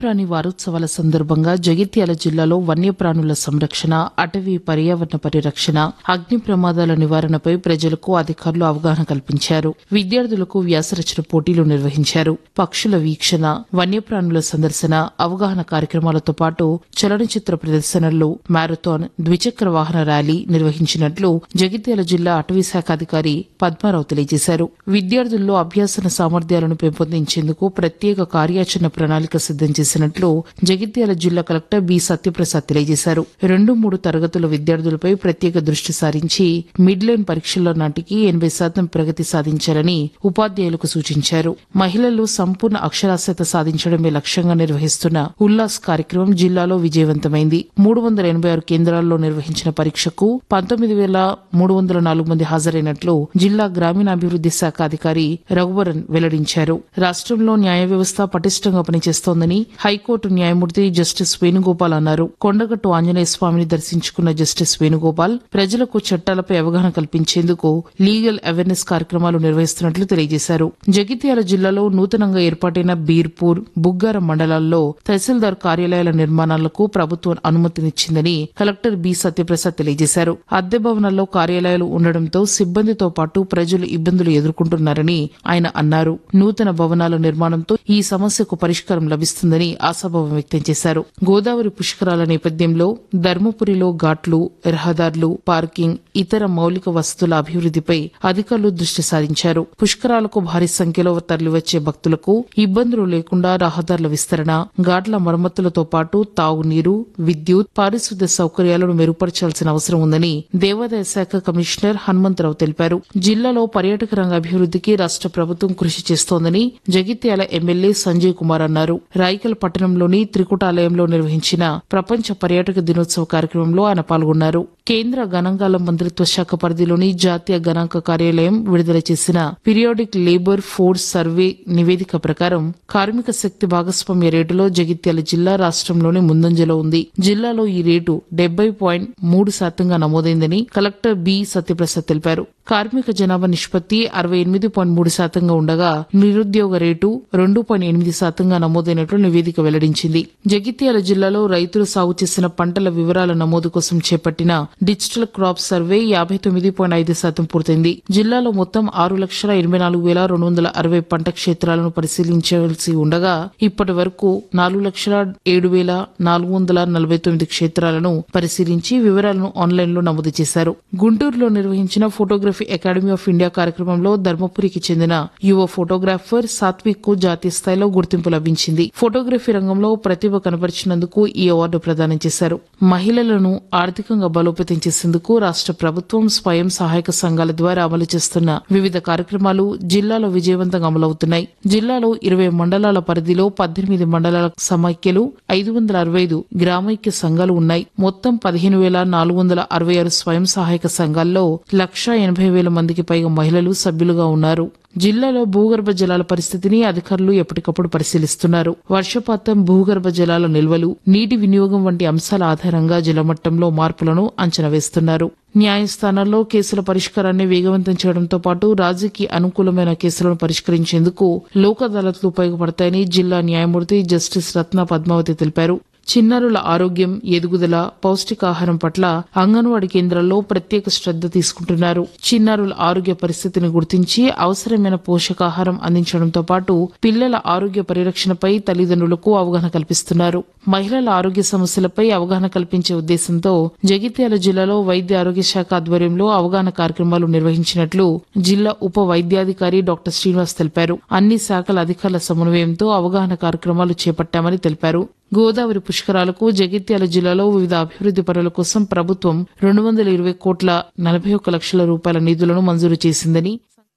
ప్రాణి వారోత్సవాల సందర్భంగా జగిత్యాల జిల్లాలో వన్యప్రాణుల సంరక్షణ అటవీ పర్యావరణ పరిరక్షణ అగ్ని ప్రమాదాల నివారణపై ప్రజలకు అధికారులు అవగాహన కల్పించారు విద్యార్థులకు వ్యాసరచన పోటీలు నిర్వహించారు పక్షుల వీక్షణ వన్యప్రాణుల సందర్శన అవగాహన కార్యక్రమాలతో పాటు చలనచిత్ర ప్రదర్శనలు మ్యారథాన్ ద్విచక్ర వాహన ర్యాలీ నిర్వహించినట్లు జగిత్యాల జిల్లా అటవీ శాఖ అధికారి పద్మారావు తెలియజేశారు విద్యార్థుల్లో అభ్యాసన సామర్థ్యాలను పెంపొందించేందుకు ప్రత్యేక కార్యాచరణ ప్రణాళిక సిద్దం చేసినట్లు జగిత్యాల జిల్లా కలెక్టర్ బి సత్యప్రసాద్ తెలియజేశారు రెండు మూడు తరగతుల విద్యార్థులపై ప్రత్యేక దృష్టి సారించి మిడ్ లైన్ పరీక్షల నాటికి ఎనభై శాతం ప్రగతి సాధించాలని ఉపాధ్యాయులకు సూచించారు మహిళలు సంపూర్ణ అక్షరాస్యత సాధించడమే లక్ష్యంగా నిర్వహిస్తున్న ఉల్లాస్ కార్యక్రమం జిల్లాలో విజయవంతమైంది మూడు వందల ఎనభై ఆరు కేంద్రాల్లో నిర్వహించిన పరీక్షకు పంతొమ్మిది వేల మూడు వందల నాలుగు మంది హాజరైనట్లు జిల్లా గ్రామీణాభివృద్ది శాఖ అధికారి రఘువరన్ వెల్లడించారు రాష్ట్రంలో న్యాయ వ్యవస్థ పటిష్టంగా పనిచేస్తోందని హైకోర్టు న్యాయమూర్తి జస్టిస్ వేణుగోపాల్ అన్నారు కొండగట్టు ఆంజనేయ స్వామిని దర్శించుకున్న జస్టిస్ వేణుగోపాల్ ప్రజలకు చట్టాలపై అవగాహన కల్పించేందుకు లీగల్ అవేర్నెస్ కార్యక్రమాలు నిర్వహిస్తున్నట్లు తెలియజేశారు జగిత్యాల జిల్లాలో నూతనంగా ఏర్పాటైన బీర్పూర్ బుగ్గారం మండలాల్లో తహసీల్దార్ కార్యాలయాల నిర్మాణాలకు ప్రభుత్వం అనుమతినిచ్చిందని కలెక్టర్ బి సత్యప్రసాద్ తెలియజేశారు అద్దె భవనాల్లో కార్యాలయాలు ఉండడంతో సిబ్బందితో పాటు ప్రజలు ఇబ్బందులు ఎదుర్కొంటున్నారని ఆయన అన్నారు నూతన భవనాల నిర్మాణంతో ఈ సమస్యకు పరిష్కారం లభిస్తుందని ఆశాభావం వ్యక్తం చేశారు గోదావరి పుష్కరాల నేపథ్యంలో ధర్మపురిలో ఘాట్లు రహదారులు పార్కింగ్ ఇతర మౌలిక వసతుల అభివృద్దిపై అధికారులు దృష్టి సారించారు పుష్కరాలకు భారీ సంఖ్యలో తరలివచ్చే భక్తులకు ఇబ్బందులు లేకుండా రహదారుల విస్తరణ ఘాట్ల మరమ్మతులతో పాటు తాగునీరు విద్యుత్ పారిశుద్ధ్య సౌకర్యాలను మెరుగుపరచాల్సిన అవసరం ఉందని దేవాదాయ శాఖ కమిషనర్ హనుమంతరావు తెలిపారు జిల్లాలో పర్యాటక రంగ అభివృద్దికి రాష్ట్ర ప్రభుత్వం కృషి చేస్తోందని జగిత్యాల ఎమ్మెల్యే సంజయ్ కుమార్ అన్నారు రాయికల్ పట్టణంలోని త్రికుటాలయంలో నిర్వహించిన ప్రపంచ పర్యాటక దినోత్సవ కార్యక్రమంలో ఆయన పాల్గొన్నారు కేంద్ర గణాంకాల మంత్రిత్వ శాఖ పరిధిలోని జాతీయ గణాంక కార్యాలయం విడుదల చేసిన పీరియాడిక్ లేబర్ ఫోర్స్ సర్వే నివేదిక ప్రకారం కార్మిక శక్తి భాగస్వామ్య రేటులో జగిత్యాల జిల్లా రాష్ట్రంలోనే ముందంజలో ఉంది జిల్లాలో ఈ రేటు డెబ్బై పాయింట్ మూడు శాతంగా నమోదైందని కలెక్టర్ బి సత్యప్రసాద్ తెలిపారు కార్మిక జనాభా నిష్పత్తి అరవై ఎనిమిది పాయింట్ మూడు శాతంగా ఉండగా నిరుద్యోగ రేటు రెండు పాయింట్ ఎనిమిది శాతంగా నమోదైనట్లు నివేదిక వెల్లడించింది జగిత్యాల జిల్లాలో రైతులు సాగు చేసిన పంటల వివరాల నమోదు కోసం చేపట్టిన డిజిటల్ క్రాప్ సర్వే యాభై తొమ్మిది పాయింట్ ఐదు శాతం పూర్తయింది జిల్లాలో మొత్తం ఆరు లక్షల ఎనభై నాలుగు వేల రెండు వందల అరవై పంట క్షేత్రాలను పరిశీలించవలసి ఉండగా ఇప్పటి వరకు నాలుగు లక్షల ఏడు వేల నాలుగు వందల నలభై తొమ్మిది క్షేత్రాలను పరిశీలించి వివరాలను ఆన్లైన్ లో నమోదు చేశారు గుంటూరులో నిర్వహించిన ఫోటోగ్రఫీ అకాడమీ ఆఫ్ ఇండియా కార్యక్రమంలో ధర్మపురికి చెందిన యువ ఫోటోగ్రాఫర్ సాత్విక్ కు జాతీయ స్థాయిలో గుర్తింపు లభించింది ఫోటోగ్రఫీ రంగంలో ప్రతిభ కనబరిచినందుకు ఈ అవార్డు ప్రదానం చేశారు మహిళలను ఆర్థికంగా బలోపేతం చేసేందుకు రాష్ట్ర ప్రభుత్వం స్వయం సహాయక సంఘాల ద్వారా అమలు చేస్తున్న వివిధ కార్యక్రమాలు జిల్లాలో విజయవంతంగా అమలవుతున్నాయి జిల్లాలో ఇరవై మండలాల పరిధిలో పద్దెనిమిది మండలాల సమైక్యలు ఐదు వందల అరవై ఐదు గ్రామైక్య సంఘాలు ఉన్నాయి మొత్తం పదిహేను వేల నాలుగు వందల అరవై ఆరు స్వయం సహాయక సంఘాల్లో లక్షా ఎనభై వేల మందికి పైగా మహిళలు సభ్యులుగా ఉన్నారు జిల్లాలో భూగర్భ జలాల పరిస్థితిని అధికారులు ఎప్పటికప్పుడు పరిశీలిస్తున్నారు వర్షపాతం భూగర్భ జలాల నిల్వలు నీటి వినియోగం వంటి అంశాల ఆధారంగా జలమట్టంలో మార్పులను అంచనా వేస్తున్నారు న్యాయస్థానాల్లో కేసుల పరిష్కారాన్ని వేగవంతం చేయడంతో పాటు రాజీకి అనుకూలమైన కేసులను పరిష్కరించేందుకు లోక్ అదాలత్లు ఉపయోగపడతాయని జిల్లా న్యాయమూర్తి జస్టిస్ రత్న పద్మావతి తెలిపారు చిన్నారుల ఆరోగ్యం ఎదుగుదల పౌష్టికాహారం పట్ల అంగన్వాడీ కేంద్రాల్లో ప్రత్యేక శ్రద్ధ తీసుకుంటున్నారు చిన్నారుల ఆరోగ్య పరిస్థితిని గుర్తించి అవసరమైన పోషకాహారం అందించడంతో పాటు పిల్లల ఆరోగ్య పరిరక్షణపై తల్లిదండ్రులకు అవగాహన కల్పిస్తున్నారు మహిళల ఆరోగ్య సమస్యలపై అవగాహన కల్పించే ఉద్దేశంతో జగిత్యాల జిల్లాలో వైద్య ఆరోగ్య శాఖ ఆధ్వర్యంలో అవగాహన కార్యక్రమాలు నిర్వహించినట్లు జిల్లా ఉప వైద్యాధికారి డాక్టర్ శ్రీనివాస్ తెలిపారు అన్ని శాఖల అధికారుల సమన్వయంతో అవగాహన కార్యక్రమాలు చేపట్టామని తెలిపారు గోదావరి పుష్కరాలకు జగిత్యాల జిల్లాలో వివిధ అభివృద్ది పనుల కోసం ప్రభుత్వం రెండు వందల ఇరవై కోట్ల నలభై ఒక్క లక్షల రూపాయల నిధులను మంజూరు చేసిందని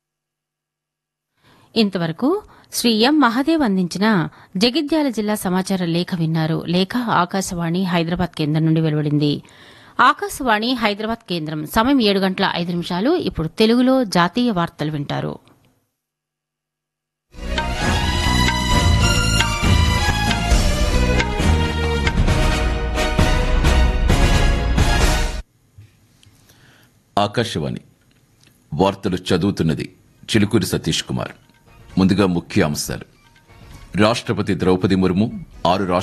ఇంతవరకు శ్రీ ఎం మహాదేవ్ అందించిన జగిత్యాల జిల్లా సమాచార లేఖ విన్నారు లేఖ ఆకాశవాణి హైదరాబాద్ కేంద్రం నుండి వెలువడింది ఆకాశవాణి హైదరాబాద్ కేంద్రం సమయం ఏడు గంటల ఐదు నిమిషాలు ఇప్పుడు తెలుగులో జాతీయ వార్తలు వింటారు ఆకాశవాణి వార్తలు చదువుతున్నది చిలుకూరి సతీష్ కుమార్ ముందుగా ముఖ్య అంశాలు రాష్ట్రపతి ద్రౌపది ముర్ము ఆరు